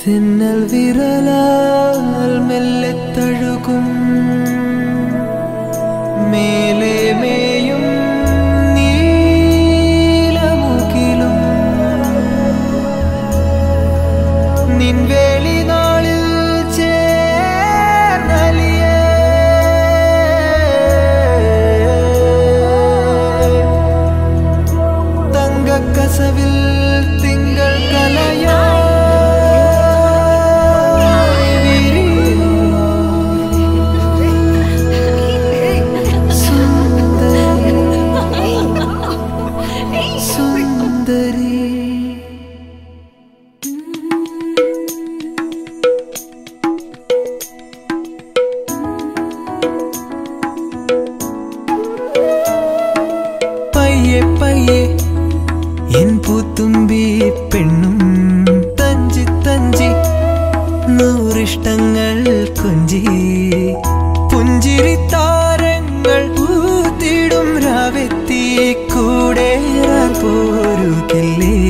തെന്നൽ വിരലാൽ മെല്ലെ തഴുകും മേലെ മേയും നീലമുകിലും നിൻവേളി നാളിൽ ചേർന്നലിയേ തങ്കക്കസവിൽ തിങ്കൾ കലയോ സുന്ദരി പയ്യെ പയ്യെ എൻ പൂത്തുമ്പി പെണ്ണും തഞ്ചി തഞ്ചി നൂറിഷ്ടങ്ങൾ കൊഞ്ചി പുഞ്ചിരി താരങ്ങൾ പൂത്തിടും രാവെത്തി കൂടെ പോരുകില്ലേ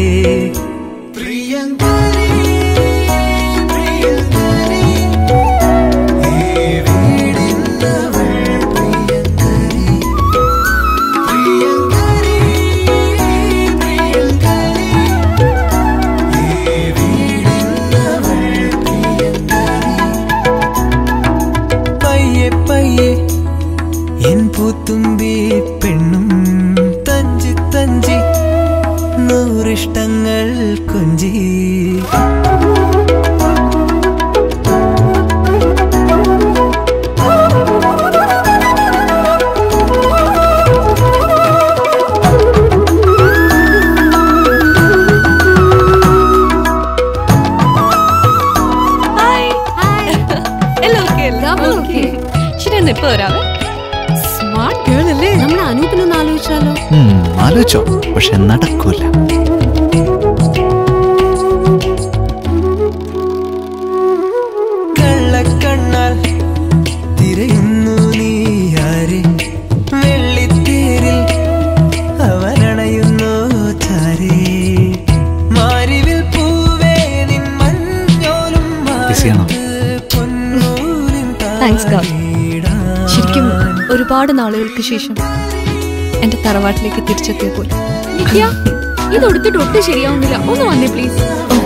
പ്രിയങ്കരി പ്രിയങ്കരി ഈ വീടിന്നവൾ പ്രിയങ്കരി പ്രിയങ്കരി പ്രിയങ്കരി ഈ വീടിന്നവൾ പ്രിയങ്കരി പയ്യെ പയ്യെ എൻ പൂത്തുമ്പി പെണ്ണും തഞ്ചി തഞ്ചി നൂറിഷ്ടങ്ങൾ കൊഞ്ചി ഹായ് എല്ലാം ഓക്കെ അല്ലേ ഓക്കെ ശരി എന്നാ ഇപ്പൊ വരാവേ സ്മാർട്ട് ഗേൾ അല്ലേ നമ്മുടെ അനൂപിനൊന്ന് ആലോചിച്ചാലോ ഉം, ആലോചിച്ചോ പക്ഷെ നടക്കൂല കള്ളക്കണ്ണാൽ തിരയുന്നു നീ ആരെ വെള്ളിത്തേരിൽ അവനണയുന്നു ചാരേ മാരിവിൽ പൂവേ നിൻ മഞ്ഞോലും ബിസിയാണോ? പൊന്നൂലിൻ Thanks, God. താഴിടാൻ. ശരിക്കും ഒരുപാട് നാളുകൾക്ക് ശേഷം എന്റെ തറവാട്ടിലേക്ക് തിരിച്ചെത്തിയ പോലെ നിത്യ ഇത് എടുത്തിട്ട് ഒട്ടും ശരിയാവുന്നില്ല ഒന്ന് വന്നേ പ്ലീസ്